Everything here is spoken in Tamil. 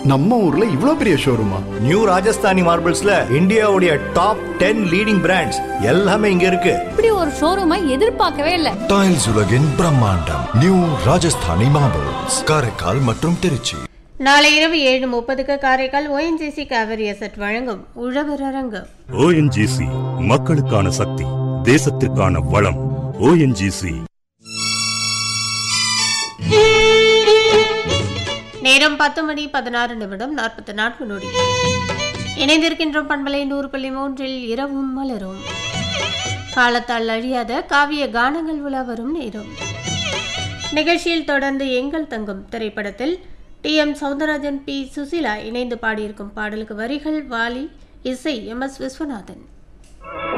நம்ம ஊர்ல இவ்ளோ பெரிய ஷோரூமா நியூ ராஜஸ்தானி மார்பிள்ஸ்ல இந்தியாவுடைய டாப் டென் லீடிங் பிராண்ட்ஸ் எல்லாமே இங்க இருக்கு இப்படி ஒரு ஷோரூமை எதிர்பார்க்கவே இல்லை டைல்ஸ் உலகின் பிரம்மாண்டம் நியூ ராஜஸ்தானி மார்பிள்ஸ் காரைக்கால் மற்றும் திருச்சி நாளை இரவு ஏழு முப்பதுக்கு காரைக்கால் ஓஎன்ஜிசி காவிரி அசட் வழங்கும் உழவர் அரங்கம் ஓஎன்ஜிசி மக்களுக்கான சக்தி தேசத்திற்கான வளம் ஓஎன்ஜிசி நேரம் பத்து மணி பதினாறு நிமிடம் நாற்பத்தி நான்கு நொடி இணைந்திருக்கின்றோம் பண்பலை நூறு புள்ளி மூன்றில் இரவும் மலரும் காலத்தால் அழியாத காவிய கானங்கள் உலா வரும் நேரம் நிகழ்ச்சியில் தொடர்ந்து எங்கள் தங்கும் திரைப்படத்தில் T M Soundararajan P Susheela இணைந்து பாடியிருக்கும் பாடலுக்கு வரிகள் வாலி இசை எம் எஸ் விஸ்வநாதன்